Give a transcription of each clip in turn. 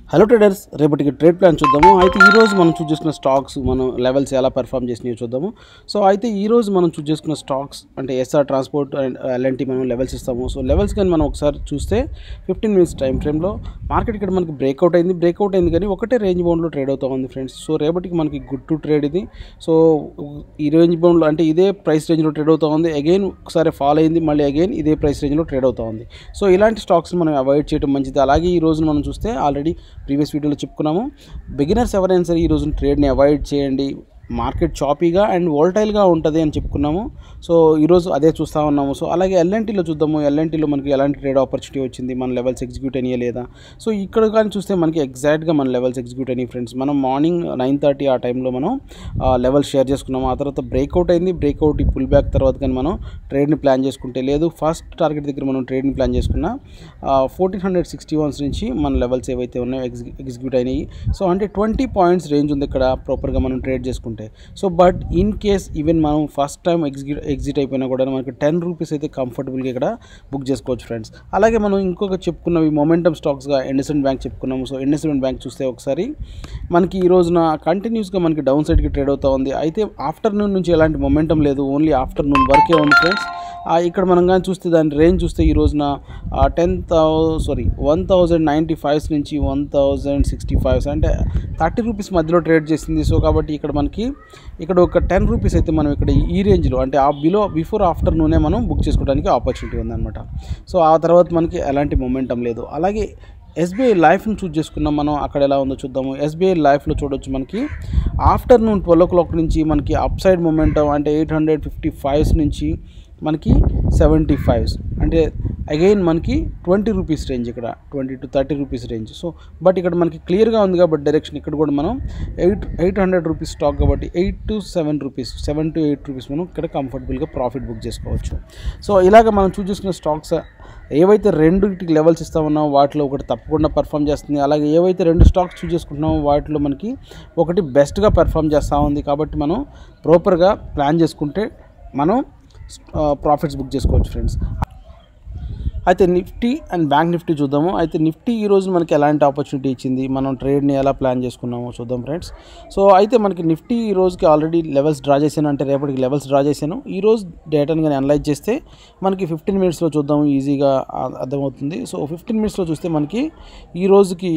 hello traders రేపటికి trade plan చూద్దాము అయితే ఈ రోజు మనం చూస్ చేసుకున్న స్టాక్స్ మనం లెవెల్స్ ఎలా పెర్ఫామ్ చేసినాయో చూద్దాము సో అయితే ఈ రోజు మనం చూస్ చేసుకున్న స్టాక్స్ అంటే ఎస్ఆర్ ట్రాన్స్పోర్ట్ అండ్ ఎల్ఎన్టీ మనం లెవెల్స్ ఇస్తాము సో లెవెల్స్ కానీ మనం ఒకసారి చూస్తే ఫిఫ్టీన్ మినిట్స్ టైం ఫ్రేమ్లో మార్కెట్ ఇక్కడ మనకి బ్రేక్అవుట్ అయింది బ్రేక్అవుట్ అయింది కానీ ఒకటే రేంజ్ బౌండ్లో ట్రేడ్ అవుతా ఉంది ఫ్రెండ్స్ సో రేపటికి మనకి గుడ్ టు ట్రేడ్ ఇది సో ఈ రేంజ్ బౌండ్లో అంటే ఇదే ప్రైస్ రేంజ్లో ట్రేడ్ అవుతా ఉంది అగైన్ ఒకసారి ఫాల్ అయింది మళ్ళీ అగైన్ ఇదే ప్రైస్ రేంజ్లో ట్రేడ్ అవుతా ఉంది సో ఇలాంటి స్టాక్స్ మనం అవాయిడ్ చేయడం మంచిది అలాగే ఈ రోజు మనం చూస్తే ఆల్రెడీ ప్రీవియస్ వీడియోలో చెప్పుకున్నాము బిగినర్స్ ఎవరైనా సరే ఈ రోజున ట్రేడ్ని అవాయిడ్ చేయండి మార్కెట్ చాపీగా అండ్ వోల్టైల్గా ఉంటుంది అని చెప్పుకున్నాము సో ఈరోజు అదే చూస్తూ ఉన్నాము సో అలాగే ఎల్ఎన్టీలో చూద్దాము ఎల్ఎన్టీలో మనకి ఎలాంటి ట్రేడ్ ఆపర్చునిటీ వచ్చింది మన లెవెల్స్ ఎగ్జిక్యూట్ అయినాయా లేదా సో ఇక్కడ కానీ చూస్తే మనకి ఎగ్జాక్ట్గా మన లెవెల్స్ ఎగ్జిక్యూట్ అయినాయి ఫ్రెండ్స్ మనం మార్నింగ్ నైన్ థర్టీ ఆ టైంలో మనం లెవెల్స్ షేర్ చేసుకున్నాము ఆ తర్వాత బ్రేక్అవుట్ అయింది బ్రేక్అవుట్ ఈ పుల్ బ్యాక్ తర్వాత కానీ మనం ట్రేడ్ని ప్లాన్ చేసుకుంటే లేదు ఫస్ట్ టార్గెట్ దగ్గర మనం ట్రేడ్ని ప్లాన్ చేసుకున్న ఫోర్టీన్ హండ్రెడ్ సిక్స్టీ వన్స్ నుంచి మన లెవెల్స్ ఏవైతే ఉన్నాయో ఎగ్జి ఎగ్జిక్యూట్ అయినాయి సో అంటే ట్వంటీ పాయింట్స్ రేంజ్ ఉంది ఇక్కడ ప్రాపర్గా మనం ట్రేడ్ చేసుకుంటే so but in case even మనం ఫస్ట్ టైం ఎగ్జిక్యూట్ ఎగ్జిట్ అయిపోయినా కూడా మనకి టెన్ రూపీస్ అయితే కంఫర్టబుల్గా ఇక్కడ బుక్ చేసుకోవచ్చు ఫ్రెండ్స్ అలాగే మనం ఇంకొక చెప్పుకున్నవి మొమెంటమ్ స్టాక్స్గా ఎండసెంట్ బ్యాంక్ చెప్పుకున్నాము సో ఎండసెంట్ బ్యాంక్ చూస్తే ఒకసారి మనకి ఈ రోజున కంటిన్యూస్గా మనకి డౌన్ సైడ్కి ట్రేడ్ అవుతా ఉంది అయితే ఆఫ్టర్నూన్ నుంచి ఎలాంటి మొమెంటం లేదు ఓన్లీ ఆఫ్టర్నూన్ వరకే ఉంది ఫ్రెండ్స్ ఇక్కడ మనం కానీ చూస్తే దాని రేంజ్ చూస్తే ఈ రోజున ten thou sorry one thousand ninety fives నుంచి వన్ థౌజండ్ సిక్స్టీ ఫైవ్స్ అంటే థర్టీ రూపీస్ మధ్యలో ట్రేడ్ చేసింది సో కాబట్టి ఇక్కడ మనకి ఇక్కడ ఒక టెన్ రూపీస్ అయితే మనం ఇక్కడ ఈ రేంజ్లో అంటే ఆ బిలో బిఫోర్ ఆఫ్టర్నూనే మనం బుక్ చేసుకోవడానికి ఆపర్చునిటీ ఉందన్నమాట సో ఆ తర్వాత మనకి ఎలాంటి మొమెంటం లేదు అలాగే ఎస్బీఐ లైఫ్ని చూస్ చేసుకున్నాం మనం అక్కడ ఎలా ఉందో చూద్దాము ఎస్బీఐ లైఫ్లో చూడొచ్చు మనకి ఆఫ్టర్నూన్ ట్వెల్వ్ ఓ క్లాక్ నుంచి మనకి అప్ సైడ్ మొమెంటం అంటే ఎయిట్ హండ్రెడ్ ఫిఫ్టీ ఫైవ్స్ నుంచి మనకి సెవెంటీ ఫైవ్స్ అంటే అగైన్ మనకి ట్వంటీ రూపీస్ రేంజ్ ఇక్కడ twenty to thirty rupees range so but ఇక్కడ మనకి క్లియర్గా ఉంది కాబట్టి డైరెక్షన్ ఇక్కడ కూడా మనం eight eight hundred rupees stock కాబట్టి eight to seven rupees seven to eight rupees మనం ఇక్కడ కంఫర్టబుల్గా ప్రాఫిట్ బుక్ చేసుకోవచ్చు సో ఇలాగ మనం చూస్ చేసుకున్న స్టాక్స్ ఏవైతే రెండుకి లెవెల్స్ ఇస్తామన్నామో వాటిలో ఒకటి తప్పకుండా పర్ఫామ్ చేస్తుంది అలాగే ఏవైతే రెండు స్టాక్స్ చూస్ చేసుకుంటున్నామో వాటిలో మనకి ఒకటి బెస్ట్గా పర్ఫామ్ చేస్తూ ఉంది కాబట్టి మనం ప్రాపర్గా ప్లాన్ చేసుకుంటే మనం ప్రాఫిట్స్ బుక్ చేసుకోవచ్చు ఫ్రెండ్స్ అయితే నిఫ్టీ అండ్ బ్యాంక్ నిఫ్టీ చూద్దాము అయితే నిఫ్టీ ఈ రోజు మనకి ఎలాంటి ఆపర్చునిటీ ఇచ్చింది మనం ట్రేడ్ని ఎలా ప్లాన్ చేసుకున్నామో చూద్దాం ఫ్రెండ్స్ సో అయితే మనకి నిఫ్టీ ఈ రోజుకి ఆల్రెడీ లెవెల్స్ డ్రా చేశాను అంటే రేపటికి లెవెల్స్ డ్రా చేశాను ఈ రోజు డేటాని కానీ అనలైజ్ చేస్తే మనకి ఫిఫ్టీన్ మినిట్స్లో చూద్దాం ఈజీగా అర్థమవుతుంది సో ఫిఫ్టీన్ మినిట్స్లో చూస్తే మనకి ఈ రోజుకి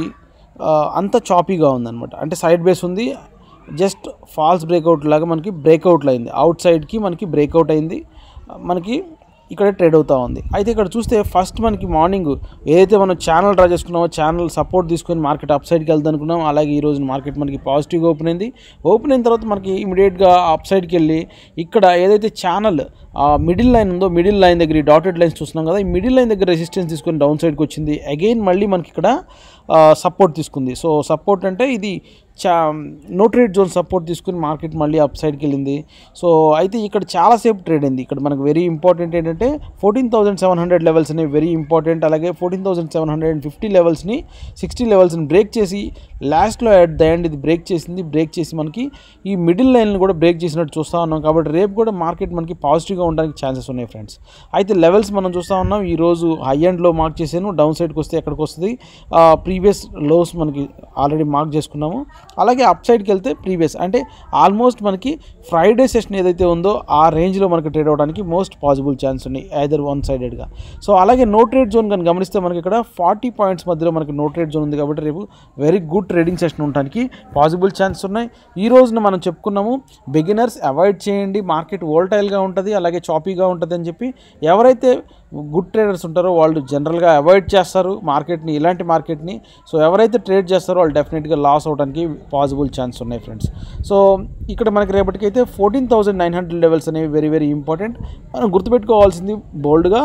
అంత చాపీగా ఉందన్నమాట అంటే సైడ్ బేస్ ఉంది జస్ట్ ఫాల్స్ బ్రేక్అవుట్ లాగా మనకి బ్రేక్అవుట్లు అయింది అవుట్ సైడ్కి మనకి బ్రేక్అవుట్ అయింది మనకి ఇక్కడ ట్రేడ్ అవుతూ ఉంది అయితే ఇక్కడ చూస్తే ఫస్ట్ మనకి మార్నింగ్ ఏదైతే మనం ఛానల్ డ్రా చేసుకున్నామో ఛానల్ సపోర్ట్ తీసుకొని మార్కెట్ అప్ సైడ్కి వెళ్దాం అనుకున్నాం అలాగే ఈ రోజు మార్కెట్ మనకి పాజిటివ్గా ఓపెన్ అయింది ఓపెన్ అయిన తర్వాత మనకి ఇమీడియట్గా అప్ సైడ్కి వెళ్ళి ఇక్కడ ఏదైతే ఛానల్ మిడిల్ లైన్ ఉందో మిడిల్ లైన్ దగ్గర ఈ డాటెడ్ లైన్స్ చూస్తున్నాం కదా ఈ మిడిల్ లైన్ దగ్గర రెసిస్టెన్స్ తీసుకొని డౌన్ సైడ్కి వచ్చింది అగైన్ మళ్ళీ మనకి ఇక్కడ సపోర్ట్ తీసుకుంది సో సపోర్ట్ అంటే ఇది చా నో ట్రేడ్ జోన్ సపోర్ట్ తీసుకుని మార్కెట్ మళ్ళీ అప్ సైడ్కి వెళ్ళింది సో అయితే ఇక్కడ చాలాసేపు ట్రేడ్ అయింది ఇక్కడ మనకు వెరీ ఇంపార్టెంట్ ఏంటంటే fourteen thousand seven hundred levels అనేవి వెరీ ఇంపార్టెంట్ అలాగే fourteen thousand seven hundred and fifty లెవెల్స్ని సిక్స్టీ లెవెల్స్ని బ్రేక్ చేసి లాస్ట్లో అట్ ద ఎండ్ ఇది బ్రేక్ చేసింది బ్రేక్ చేసి మనకి ఈ మిడిల్ లైన్ని కూడా బ్రేక్ చేసినట్టు చూస్తూ ఉన్నాం కాబట్టి రేపు కూడా మార్కెట్ మనకి పాజిటివ్గా ఉండడానికి ఛాన్సెస్ ఉన్నాయి ఫ్రెండ్స్ అయితే లెవెల్స్ మనం చూస్తూ ఉన్నాం ఈరోజు హై ఎండ్లో మార్క్ చేసాను డౌన్ సైడ్కి వస్తే ఎక్కడికి వస్తుంది ప్రీవియస్ లోస్ మనకి ఆల్రెడీ మార్క్ చేసుకున్నాము అలాగే అప్ సైడ్కి వెళ్తే ప్రీవియస్ అంటే ఆల్మోస్ట్ మనకి ఫ్రైడే సెషన్ ఏదైతే ఉందో ఆ రేంజ్లో మనకి ట్రేడ్ అవ్వడానికి మోస్ట్ పాసిబుల్ ఛాన్స్ ఉన్నాయి ఐదర్ వన్ సైడెడ్గా సో అలాగే నో ట్రేడ్ జోన్ కానీ గమనిస్తే మనకి ఇక్కడ ఫార్టీ పాయింట్స్ మధ్యలో మనకి నో ట్రేడ్ జోన్ ఉంది కాబట్టి రేపు వెరీ గుడ్ ట్రేడింగ్ సెషన్ ఉండడానికి పాసిబుల్ ఛాన్స్ ఉన్నాయి ఈ రోజున మనం చెప్పుకున్నాము బిగినర్స్ అవాయిడ్ చేయండి మార్కెట్ వోల్టైల్గా ఉంటుంది అలాగే చాపీగా ఉంటుంది అని చెప్పి ఎవరైతే గుడ్ ట్రేడర్స్ ఉంటారో వాళ్ళు జనరల్గా అవాయిడ్ చేస్తారు మార్కెట్ని ఇలాంటి మార్కెట్ని సో ఎవరైతే ట్రేడ్ చేస్తారో వాళ్ళు డెఫినెట్గా లాస్ అవడానికి పాసిబుల్ ఛాన్స్ ఉన్నాయి ఫ్రెండ్స్ సో ఇక్కడ మనకి రేపటికైతే fourteen thousand nine hundred levels అనేవి వెరీ వెరీ ఇంపార్టెంట్ మనం గుర్తుపెట్టుకోవాల్సింది బోల్డ్గా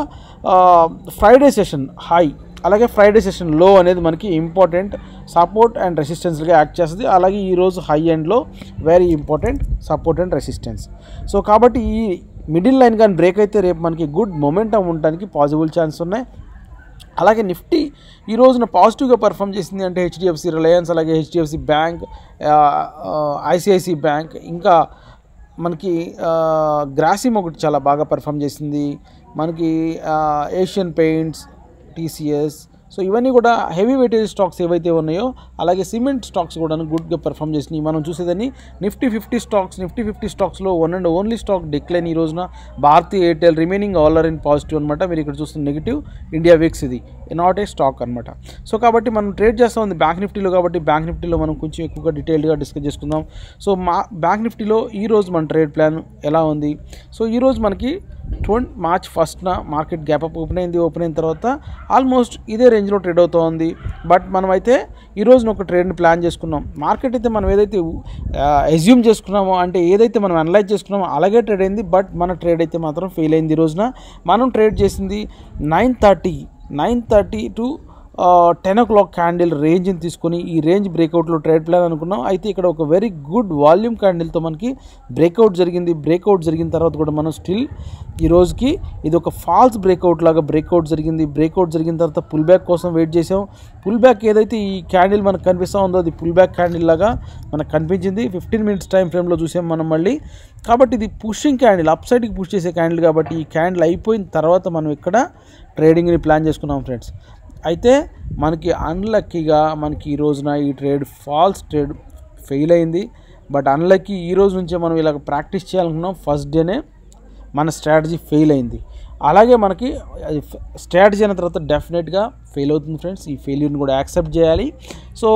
ఫ్రైడే సెషన్ హై అలాగే ఫ్రైడే సెషన్ లో అనేది మనకి ఇంపార్టెంట్ సపోర్ట్ అండ్ రెసిస్టెన్స్గా యాక్ట్ చేస్తుంది అలాగే ఈరోజు హై ఎండ్లో very important support and resistance so కాబట్టి ఈ మిడిల్ లైన్ కానీ బ్రేక్ అయితే రేపు మనకి గుడ్ మొమెంటం ఉండడానికి పాసిబుల్ ఛాన్స్ ఉన్నాయి అలాగే నిఫ్టీ ఈ రోజున పాజిటివ్గా పర్ఫామ్ చేసింది అంటే హెచ్డిఎఫ్సి రిలయన్స్ అలాగే హెచ్డిఎఫ్సి బ్యాంక్ ఐసిఐసి బ్యాంక్ ఇంకా మనకి గ్రాసిమ్ ఒకటి చాలా బాగా పర్ఫామ్ చేసింది మనకి ఏషియన్ పెయింట్స్ టీసీఎస్ సో ఇవన్నీ కూడా హెవీ వెయిటేజ్ స్టాక్స్ ఏవైతే ఉన్నాయో అలాగే సిమెంట్ స్టాక్స్ కూడా గుడ్గా పెర్ఫామ్ చేసినాయి మనం చూసేదాన్ని Nifty fifty stocks Nifty fifty స్టాక్స్లో one and only stock decline ఈ రోజున Bharti Airtel remaining all are in positive అనమాట మీరు ఇక్కడ చూస్తున్న నెగిటివ్ ఇండియా విక్స్ ఇది నాట్ ఏ స్టాక్ అనమాట సో కాబట్టి మనం ట్రేడ్ చేస్తూ ఉంది బ్యాంక్ నిఫ్టీలో కాబట్టి బ్యాంక్ నిఫ్టీలో మనం కొంచెం ఎక్కువగా డీటెయిల్డ్గా డిస్కస్ చేసుకుందాం సో మా బ్యాంక్ నిఫ్టీలో ఈ రోజు మన ట్రేడ్ ప్లాన్ ఎలా ఉంది సో ఈరోజు మనకి ట్వంటీ మార్చ్ ఫస్ట్న మార్కెట్ గ్యాప్ అప్ ఓపెన్ అయింది ఓపెన్ అయిన తర్వాత ఆల్మోస్ట్ ఇదే రేంజ్లో ట్రేడ్ అవుతోంది బట్ మనమైతే ఈ రోజున ఒక ట్రేడ్ని ప్లాన్ చేసుకున్నాం మార్కెట్ అయితే మనం ఏదైతే ఎజ్యూమ్ చేసుకున్నామో అంటే ఏదైతే మనం అనలైజ్ చేసుకున్నామో అలాగే ట్రేడ్ అయింది బట్ మన ట్రేడ్ అయితే మాత్రం ఫెయిల్ అయింది ఈ రోజున మనం ట్రేడ్ చేసింది nine thirty nine thirty to ten o'clock candle రేంజ్ని తీసుకొని ఈ రేంజ్ బ్రేక్అవుట్లో ట్రేడ్ ప్లాన్ అనుకున్నాం అయితే ఇక్కడ ఒక వెరీ గుడ్ వాల్యూమ్ క్యాండిల్తో మనకి బ్రేక్అవుట్ జరిగింది బ్రేక్అవుట్ జరిగిన తర్వాత కూడా మనం స్టిల్ ఈ రోజుకి ఇది ఒక ఫాల్స్ బ్రేక్అవుట్ లాగా బ్రేక్అవుట్ జరిగింది బ్రేక్అవుట్ జరిగిన తర్వాత పుల్ బ్యాక్ కోసం వెయిట్ చేసాం పుల్ బ్యాక్ ఏదైతే ఈ క్యాండిల్ మనకు కనిపిస్తూ ఉందో అది పుల్ బ్యాక్ క్యాండిల్ లాగా మనకు కనిపించింది ఫిఫ్టీన్ మినిట్స్ టైం ఫ్రేమ్లో చూసాం మనం మళ్ళీ కాబట్టి ఇది పుషింగ్ క్యాండిల్ అప్ సైడ్కి పుష్ చేసే క్యాండిల్ కాబట్టి ఈ క్యాండిల్ అయిపోయిన తర్వాత మనం ఇక్కడ ట్రేడింగ్ని ప్లాన్ చేసుకున్నాం ఫ్రెండ్స్ అయితే మనకి అన్లక్కీగా మనకి ఈ రోజున ఈ ట్రేడ్ ఫాల్స్ ట్రేడ్ ఫెయిల్ అయింది బట్ అన్లక్కీ ఈ రోజు నుంచే మనం ఇలా ప్రాక్టీస్ చేయాలనుకున్నాం ఫస్ట్ డేనే మన స్ట్రాటజీ ఫెయిల్ అయింది అలాగే మనకి స్ట్రాటజీ అయిన తర్వాత డెఫినెట్గా ఫెయిల్ అవుతుంది ఫ్రెండ్స్ ఈ ఫెయిల్యూర్ని కూడా యాక్సెప్ట్ చేయాలి సో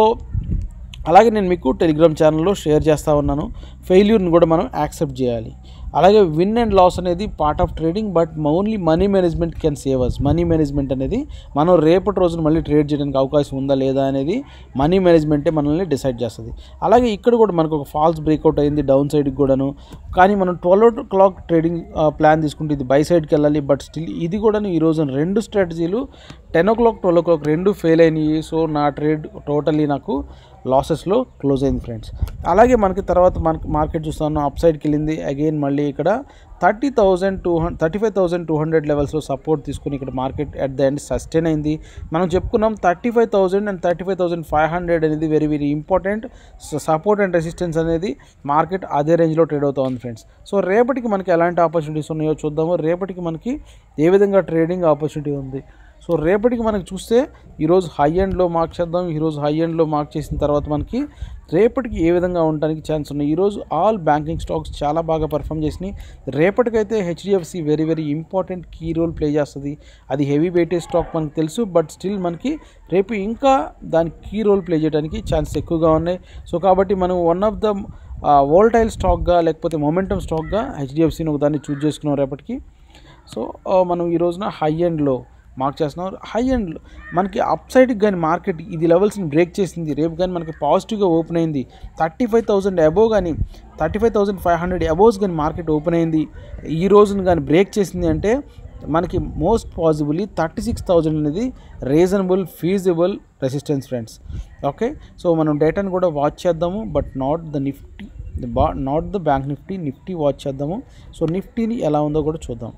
అలాగే నేను మీకు టెలిగ్రామ్ ఛానల్లో షేర్ చేస్తూ ఉన్నాను ఫెయిల్యూర్ని కూడా మనం యాక్సెప్ట్ చేయాలి అలాగే విన్ అండ్ లాస్ అనేది part of trading but only money management can save us money management అనేది మనం రేపటి రోజున మళ్ళీ ట్రేడ్ చేయడానికి అవకాశం ఉందా లేదా అనేది మనీ మేనేజ్మెంటే మనల్ని డిసైడ్ చేస్తుంది అలాగే ఇక్కడ కూడా మనకు ఒక ఫాల్స్ బ్రేక్అవుట్ అయింది డౌన్ సైడ్కి కూడాను కానీ మనం twelve o'clock trading plan తీసుకుంటే ఇది బై సైడ్కి వెళ్ళాలి బట్ స్టిల్ ఇది కూడా ఈ రోజున రెండు స్ట్రాటజీలు ten o'clock twelve o'clock రెండు ఫెయిల్ అయినాయి సో నా ట్రేడ్ టోటలీ నాకు లాసెస్లో క్లోజ్ అయింది ఫ్రెండ్స్ అలాగే మనకి తర్వాత మనకి మార్కెట్ చూస్తాను అప్ సైడ్కి వెళ్ళింది అగైన్ మళ్ళీ ఇక్కడ thirty thousand two hundred thirty five thousand two hundred లెవెల్స్లో సపోర్ట్ తీసుకుని ఇక్కడ market at the end sustain అయింది మనం చెప్పుకున్నాం thirty five thousand and thirty five thousand five hundred అనేది very very important support and resistance అనేది మార్కెట్ అదే రేంజ్లో ట్రేడ్ అవుతా ఉంది ఫ్రెండ్స్ సో రేపటికి మనకి ఎలాంటి ఆపర్చునిటీస్ ఉన్నాయో చూద్దాము రేపటికి మనకి ఏ విధంగా ట్రేడింగ్ ఆపర్చునిటీ ఉంది సో రేపటికి మనకి చూస్తే ఈరోజు హై ఎండ్లో మార్క్ చేద్దాం ఈరోజు హై ఎండ్లో మార్క్ చేసిన తర్వాత మనకి రేపటికి ఏ విధంగా ఉండడానికి ఛాన్స్ ఉన్నాయి ఈరోజు ఆల్ బ్యాంకింగ్ స్టాక్స్ చాలా బాగా పర్ఫామ్ చేసినాయి రేపటికైతే HDFC very very important key role play చేస్తుంది అది హెవీ వెయిటేజ్ స్టాక్ మనకు తెలుసు బట్ స్టిల్ మనకి రేపు ఇంకా దాని కీ రోల్ ప్లే చేయడానికి ఛాన్స్ ఎక్కువగా ఉన్నాయి సో కాబట్టి మనం వన్ ఆఫ్ ద వోల్టైల్ స్టాక్గా లేకపోతే మొమెంటమ్ స్టాక్గా హెచ్డిఎఫ్సిని ఒక దాన్ని చూజ్ చేసుకున్నాం రేపటికి సో మనం ఈ రోజున హై ఎండ్లో మార్క్ చేస్తున్నాం హై ఎండ్ మనకి అప్ సైడ్కి కానీ మార్కెట్ ఇది లెవెల్స్ని బ్రేక్ చేసింది రేపు కానీ మనకి పాజిటివ్గా ఓపెన్ అయింది థర్టీ ఫైవ్ థౌసండ్ అబోవ్ కానీ thirty five thousand five hundred aboves కానీ మార్కెట్ ఓపెన్ అయింది ఈ రోజున కానీ బ్రేక్ చేసింది అంటే మనకి most possibly thirty six thousand అనేది reasonable feasible resistance friends okay so మనం డేటాను కూడా వాచ్ చేద్దాము బట్ నాట్ ద నిఫ్టీ బా not the bank Nifty Nifty watch చేద్దాము సో నిఫ్టీని ఎలా ఉందో కూడా చూద్దాం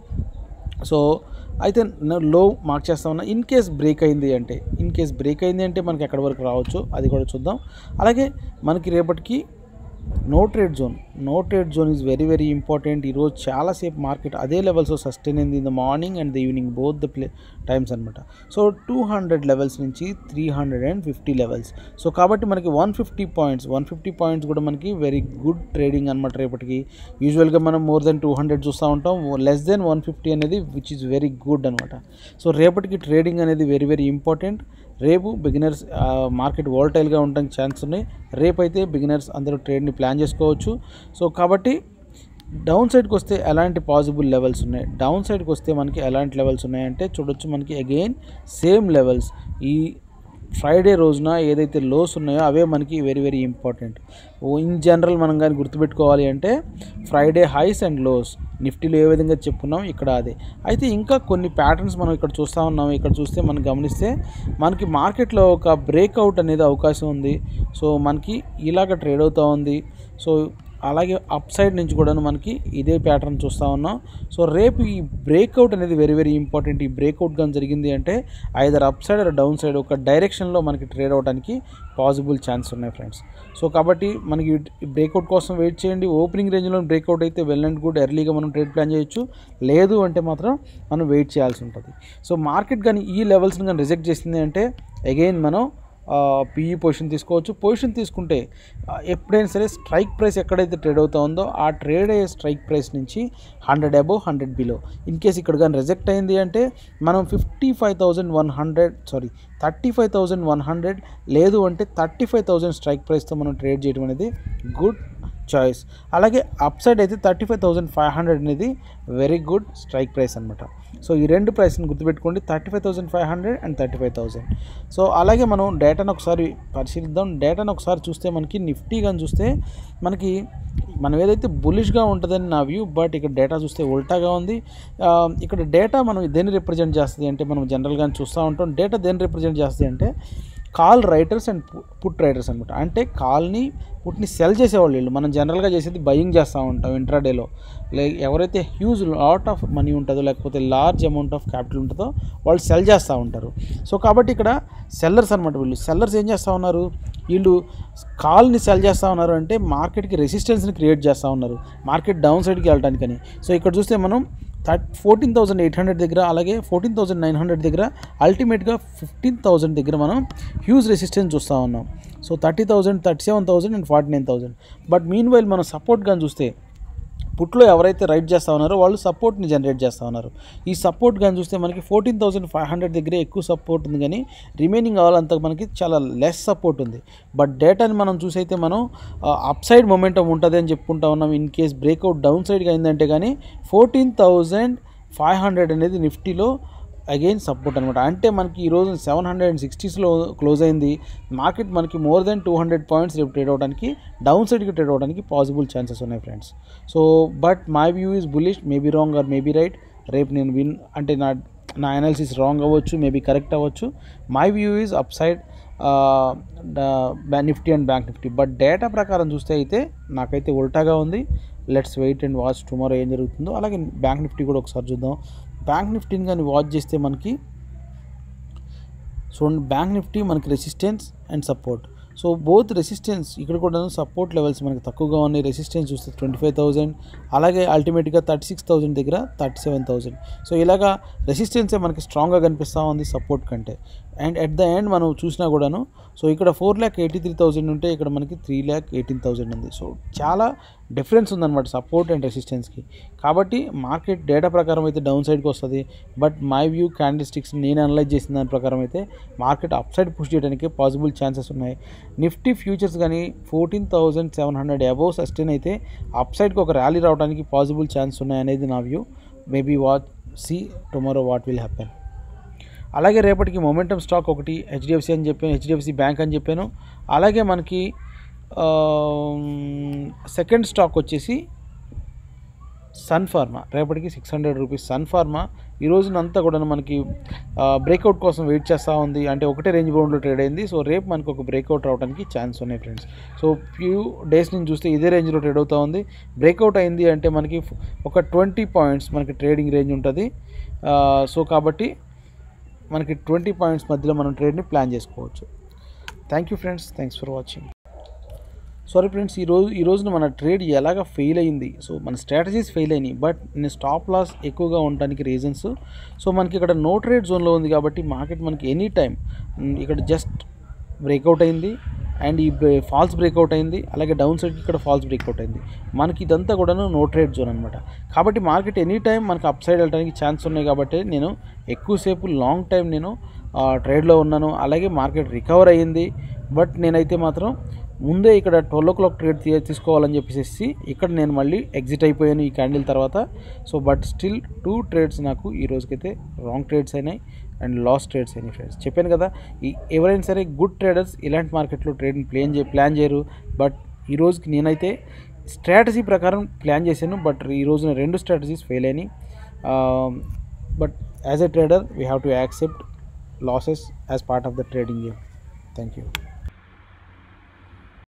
సో అయితే లో మార్క్ చేస్తా ఉన్నా ఇన్ కేస్ బ్రేక్ అయింది అంటే ఇన్ కేస్ బ్రేక్ అయింది అంటే మనకి ఎక్కడి వరకు రావచ్చు అది కూడా చూద్దాం అలాగే మనకి రేపటికి no trade zone no trade zone is very very important ఈరోజు చాలాసేపు మార్కెట్ అదే లెవెల్స్ సస్టైన్ అయింది in the morning and the evening both the play times అనమాట సో టూ హండ్రెడ్ లెవెల్స్ నుంచి three hundred and fifty levels so కాబట్టి మనకి one fifty points one fifty points కూడా మనకి వెరీ గుడ్ ట్రేడింగ్ అనమాట రేపటికి యూజువల్గా మనం మోర్ దెన్ టూ హండ్రెడ్ చూస్తూ ఉంటాం లెస్ దెన్ వన్ ఫిఫ్టీ అనేది విచ్ ఈజ్ వెరీ గుడ్ అనమాట సో రేపటికి ట్రేడింగ్ అనేది వెరీ వెరీ ఇంపార్టెంట్ రేపు బిగినర్స్ మార్కెట్ వోల్టైల్గా ఉండడానికి ఛాన్స్ ఉన్నాయి రేపు అయితే బిగినర్స్ అందరూ ట్రేడ్ని ప్లాన్ చేసుకోవచ్చు సో కాబట్టి డౌన్ సైడ్కి వస్తే ఎలాంటి పాసిబుల్ లెవెల్స్ ఉన్నాయి డౌన్ సైడ్కి వస్తే మనకి ఎలాంటి లెవెల్స్ ఉన్నాయంటే చూడొచ్చు మనకి అగైన్ సేమ్ లెవెల్స్ ఈ ఫ్రైడే రోజున ఏదైతే లోస్ ఉన్నాయో అవే మనకి very very important in general మనం కానీ గుర్తుపెట్టుకోవాలి అంటే ఫ్రైడే హైస్ అండ్ లోస్ నిఫ్టీలో ఏ విధంగా చెప్పుకున్నాం ఇక్కడ అదే అయితే ఇంకా కొన్ని ప్యాటర్న్స్ మనం ఇక్కడ చూస్తూ ఉన్నాం ఇక్కడ చూస్తే మనం గమనిస్తే మనకి మార్కెట్లో ఒక బ్రేక్అవుట్ అనేది అవకాశం ఉంది సో మనకి ఇలాగ ట్రేడ్ అవుతూ ఉంది సో అలాగే అప్ సైడ్ నుంచి కూడా మనకి ఇదే ప్యాటర్న్ చూస్తూ ఉన్నాం సో రేపు ఈ బ్రేక్అవుట్ అనేది వెరీ వెరీ ఇంపార్టెంట్ ఈ బ్రేక్అవుట్ కానీ జరిగింది అంటే either upside or downside ఒక డైరెక్షన్లో మనకి ట్రేడ్ అవడానికి పాసిబుల్ ఛాన్స్ ఉన్నాయి ఫ్రెండ్స్ సో కాబట్టి మనకి బ్రేక్అవుట్ కోసం వెయిట్ చేయండి ఓపెనింగ్ రేంజ్లో బ్రేక్అవుట్ అయితే వెల్ అండ్ గుడ్ ఎర్లీగా మనం ట్రేడ్ ప్లాన్ చేయొచ్చు లేదు అంటే మాత్రం మనం వెయిట్ చేయాల్సి ఉంటుంది సో మార్కెట్ కానీ ఈ లెవెల్స్ని కానీ రిజెక్ట్ చేసింది అంటే అగైన్ మనం పీఈ పొజిషన్ తీసుకోవచ్చు పొజిషన్ తీసుకుంటే ఆ, ఎప్పుడైనా సరే స్ట్రైక్ ప్రైస్ ఎక్కడైతే ట్రేడ్ అవుతా ఉందో ఆ ట్రేడ్ అయ్యే స్ట్రైక్ ప్రైస్ నుంచి hundred above hundred below in case ఇక్కడ కానీ రిజెక్ట్ అయింది అంటే మనం fifty five thousand one hundred sorry thirty five thousand one hundred లేదు అంటే థర్టీ ఫైవ్ థౌజండ్ స్ట్రైక్ ప్రైస్తో మనం ట్రేడ్ చేయడం అనేది గుడ్ చాయిస్ అలాగే అప్ సైడ్ అయితే thirty five thousand five hundred అనేది వెరీ గుడ్ స్ట్రైక్ ప్రైస్ అనమాట సో ఈ రెండు ప్రైస్ని గుర్తుపెట్టుకోండి thirty five thousand five hundred and thirty five thousand so అలాగే మనం డేటాను ఒకసారి పరిశీలిద్దాం డేటాను ఒకసారి చూస్తే మనకి నిఫ్టీ కానీ చూస్తే మనకి మనం ఏదైతే బులిష్గా ఉంటుందని నా వ్యూ బట్ ఇక్కడ డేటా చూస్తే ఉల్టాగా ఉంది ఆ, ఇక్కడ డేటా మనం దేన్ని రిప్రజెంట్ చేస్తుంది అంటే మనం జనరల్గా చూస్తూ ఉంటాం డేటా దేన్ని రిప్రజెంట్ చేస్తుంది అంటే call writers and put writers అనమాట అంటే కాల్ని పుట్ని సెల్ చేసేవాళ్ళు వీళ్ళు మనం జనరల్గా చేసేది బయింగ్ చేస్తూ ఉంటాం ఇంట్రాడేలో లే ఎవరైతే హ్యూజ్ లాట్ ఆఫ్ మనీ ఉంటుందో లేకపోతే లార్జ్ అమౌంట్ ఆఫ్ క్యాపిటల్ ఉంటుందో వాళ్ళు సెల్ చేస్తూ ఉంటారు సో కాబట్టి ఇక్కడ సెల్లర్స్ అనమాట వీళ్ళు సెల్లర్స్ ఏం చేస్తూ ఉన్నారు వీళ్ళు కాల్ని సెల్ చేస్తూ ఉన్నారు అంటే మార్కెట్కి రెసిస్టెన్స్ని క్రియేట్ చేస్తూ ఉన్నారు మార్కెట్ డౌన్ సైడ్కి వెళ్ళడానికని సో ఇక్కడ చూస్తే మనం థర్ట్ ఫోర్టీన్ థౌసండ్ ఎయిట్ హండ్రెడ్ దగ్గర అలాగే ఫోర్టీన్ థౌసండ్ నైన్ హండ్రెడ్ దగ్గర అల్టిమేట్గా ఫిఫ్టీన్ థౌసండ్ దగ్గర మనం హ్యూజ్ రెసిస్టెన్స్ చూస్తూ ఉన్నాం so thirty thousand thirty seven thousand and forty nine thousand but meanwhile మనం సపోర్ట్ కానీ చూస్తే పుట్లో ఎవరైతే రైట్ చేస్తూ ఉన్నారో వాళ్ళు సపోర్ట్ని జనరేట్ చేస్తూ ఉన్నారు ఈ సపోర్ట్ కానీ చూస్తే మనకి ఫోర్టీన్ థౌసండ్ ఫైవ్ హండ్రెడ్ దగ్గరే ఎక్కువ సపోర్ట్ ఉంది కానీ రిమైనింగ్ అవ్వాలంతా మనకి చాలా లెస్ సపోర్ట్ ఉంది బట్ డేటాని మనం చూసైతే మనం అప్ సైడ్ మొమెంటం ఉంటుంది అని చెప్పుకుంటా ఉన్నాం ఇన్ కేస్ బ్రేక్అవుట్ డౌన్ సైడ్గా అయిందంటే కానీ ఫోర్టీన్ థౌజండ్ ఫైవ్ హండ్రెడ్ అనేది నిఫ్టీలో అగైన్ సపోర్ట్ అనమాట అంటే మనకి ఈరోజు సెవెన్ హండ్రెడ్ అండ్ సిక్స్టీస్లో క్లోజ్ అయింది మార్కెట్ మనకి more than two hundred points రేపు ట్రేడ్ అవడానికి డౌన్ సైడ్కి ట్రేడ్ అవడానికి పాసిబుల్ ఛాన్సెస్ ఉన్నాయి friends so but my view is bullish maybe wrong or maybe right రేపు నేను విన్ అంటే నా నా అనాలిసిస్ రాంగ్ అవ్వచ్చు మేబీ కరెక్ట్ అవ్వచ్చు my view is upside Nifty and bank Nifty but data ప్రకారం చూస్తే అయితే నాకైతే ఉల్టాగా ఉంది let's wait and watch tomorrow ఏం జరుగుతుందో అలాగే బ్యాంక్ నిఫ్టీ కూడా ఒకసారి చూద్దాం బ్యాంక్ నిఫ్టీని కానీ వాచ్ చేస్తే మనకి సో బ్యాంక్ నిఫ్టీ మనకి resistance and support so both resistance ఇక్కడ కూడా సపోర్ట్ లెవెల్స్ మనకి తక్కువగా ఉన్నాయి రెసిస్టెన్స్ చూస్తే ట్వంటీ ఫైవ్ థౌజండ్ అలాగే అల్టిమేట్గా థర్టీ సిక్స్ థౌజండ్ దగ్గర థర్టీ సెవెన్ థౌజండ్ సో ఇలాగా రెసిస్టెన్సే మనకి స్ట్రాంగ్గా కనిపిస్తూ ఉంది సపోర్ట్ కంటే అండ్ ఎట్ ద ఎండ్ మనం చూసినా కూడాను సో ఇక్కడ four lakh eighty three thousand ఉంటే ఇక్కడ మనకి త్రీ ల్యాక్ ఎయిటీన్ థౌజండ్ ఉంది సో చాలా డిఫరెన్స్ ఉందన్నమాట సపోర్ట్ అండ్ రెసిస్టెన్స్కి కాబట్టి మార్కెట్ డేటా ప్రకారం అయితే డౌన్ సైడ్కి వస్తుంది but my view candlesticks నేను అనలైజ్ చేసిన దాని ప్రకారం అయితే మార్కెట్ అప్ సైడ్ పుష్ చేయడానికి పాసిబుల్ ఛాన్సెస్ ఉన్నాయి నిఫ్టీ ఫ్యూచర్స్ కానీ fourteen thousand seven hundred above sustain అయితే అప్ సైడ్కి ఒక ర్యాలీ రావడానికి పాసిబుల్ ఛాన్స్ ఉన్నాయి అనేది నా view maybe what see tomorrow what will happen అలాగే రేపటికి మొమెంటమ్ స్టాక్ ఒకటి హెచ్డిఎఫ్సి అని చెప్పాను హెచ్డిఎఫ్సి బ్యాంక్ అని చెప్పాను అలాగే మనకి సెకండ్ స్టాక్ వచ్చేసి సన్ ఫార్మా రేపటికి six hundred rupees Sun Pharma ఈ రోజునంతా కూడా మనకి బ్రేక్అవుట్ కోసం వెయిట్ చేస్తూ ఉంది అంటే ఒకటే రేంజ్ బౌండ్లో ట్రేడ్ అయింది సో రేపు మనకు ఒక బ్రేక్అవుట్ రావడానికి ఛాన్స్ ఉన్నాయి ఫ్రెండ్స్ సో ఫ్యూ డేస్ నుంచి చూస్తే ఇదే రేంజ్లో ట్రేడ్ అవుతూ ఉంది బ్రేక్అవుట్ అయింది అంటే మనకి ఒక ట్వంటీ పాయింట్స్ మనకి ట్రేడింగ్ రేంజ్ ఉంటుంది సో కాబట్టి మనకి ట్వంటీ పాయింట్స్ మధ్యలో మనం ట్రేడ్ని ప్లాన్ చేసుకోవచ్చు thank you friends thanks for watching sorry friends ఈరోజు ఈ రోజున మన ట్రేడ్ ఎలాగ ఫెయిల్ అయింది సో మన స్ట్రాటజీస్ ఫెయిల్ అయినాయి బట్ నేను స్టాప్ లాస్ ఎక్కువగా ఉండడానికి రీజన్స్ సో మనకి ఇక్కడ నో ట్రేడ్ జోన్లో ఉంది కాబట్టి మార్కెట్ మనకి ఎనీ టైం ఇక్కడ జస్ట్ బ్రేక్అవుట్ అయింది అండ్ ఈ ఫాల్స్ బ్రేక్అవుట్ అయింది అలాగే డౌన్ సైడ్కి ఇక్కడ ఫాల్స్ బ్రేక్అవుట్ అయింది మనకి ఇదంతా కూడాను నో ట్రేడ్ జోన్ అనమాట కాబట్టి మార్కెట్ ఎనీ టైం మనకి అప్ సైడ్ వెళ్ళడానికి ఛాన్స్ ఉన్నాయి కాబట్టి నేను ఎక్కువసేపు లాంగ్ టైం నేను ట్రేడ్లో ఉన్నాను అలాగే మార్కెట్ రికవర్ అయ్యింది బట్ నేనైతే మాత్రం ముందే ఇక్కడ ట్వెల్వ్ ఓ క్లాక్ ట్రేడ్ తీ- తీసుకోవాలని చెప్పేసి ఇక్కడ నేను మళ్ళీ ఎగ్జిట్ అయిపోయాను ఈ క్యాండిల్ తర్వాత so but still two trades నాకు ఈ రోజుకైతే రాంగ్ ట్రేడ్స్ అయినాయి అండ్ లాస్ ట్రేడ్స్ అయినాయి ఫ్రెండ్స్ చెప్పాను కదా ఈ ఎవరైనా సరే గుడ్ ట్రేడర్స్ ఇలాంటి మార్కెట్లో ట్రేడ్ని ప్లాన్ చే ప్లాన్ చేయరు బట్ ఈ రోజుకి నేనైతే స్ట్రాటజీ ప్రకారం ప్లాన్ చేశాను బట్ ఈ రోజున రెండు స్ట్రాటజీస్ ఫెయిల్ అయినాయి but as a trader we have to accept losses as part of the trading game thank you